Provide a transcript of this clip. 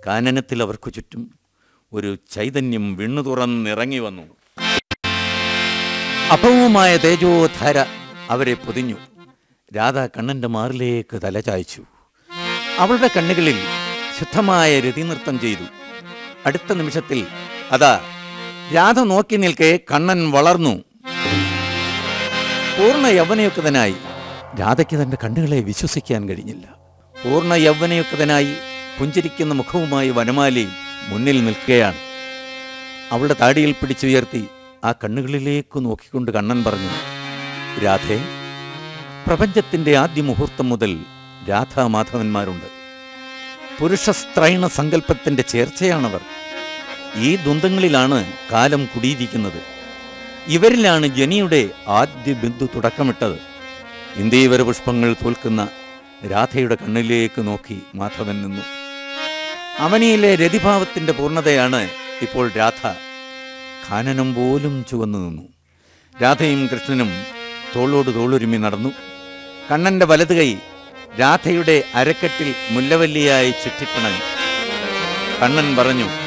കാനനത്തിൽ അവർക്കു ചുറ്റും ഒരു ചൈതന്യം വിണ്ണു തുറന്നിറങ്ങി വന്നു അപവുമായ തേജോധാര അവരെ പൊതിഞ്ഞു രാധ കണ്ണന്റെ മാറിലേക്ക് തല ചായ്ച്ചു അവളുടെ കണ്ണുകളിൽ ശുദ്ധമായ രതിനൃത്തം ചെയ്തു അടുത്ത നിമിഷത്തിൽ അതാ രാധ നോക്കി നിൽക്കെ കണ്ണൻ വളർന്നു പൂർണ്ണ യൗവനയുക്തനായി രാധയ്ക്ക് തന്റെ കണ്ണുകളെ വിശ്വസിക്കാൻ കഴിഞ്ഞില്ല പൂർണ്ണ യൗവനയുക്തനായി പുഞ്ചിരിക്കുന്ന മുഖവുമായി വനമാലി മുന്നിൽ നിൽക്കുകയാണ് അവളുടെ താടിയിൽ പിടിച്ചുയർത്തി ആ കണ്ണുകളിലേക്ക് നോക്കിക്കൊണ്ട് കണ്ണൻ പറഞ്ഞു രാധേ പ്രപഞ്ചത്തിന്റെ ആദ്യ മുഹൂർത്തം മുതൽ രാധാമാധവന്മാരുണ്ട് പുരുഷസ്ത്രൈണ സങ്കല്പത്തിന്റെ ചേർച്ചയാണവർ ഈ ദ്വന്ദ്ങ്ങളിലാണ് കാലം കുടിയിരിക്കുന്നത് ഇവരിലാണ് ജനിയുടെ ആദ്യ ബിന്ദു തുടക്കമിട്ടത് ഇന്ദീവര പുഷ്പങ്ങൾ തോൽക്കുന്ന രാധയുടെ കണ്ണിലേക്ക് നോക്കി മാധവൻ നിന്നു അവനിയിലെ രതിഭാവത്തിന്റെ പൂർണ്ണതയാണ് ഇപ്പോൾ രാധ കാനനം പോലും ചുവന്നു നിന്നു രാധയും കൃഷ്ണനും തോളോട് തോളൊരുമി നടന്നു കണ്ണന്റെ വലത് കൈ രാധയുടെ അരക്കെട്ടിൽ മുല്ലവല്ലിയായി ചുറ്റിപ്പിണങ്ങി കണ്ണൻ പറഞ്ഞു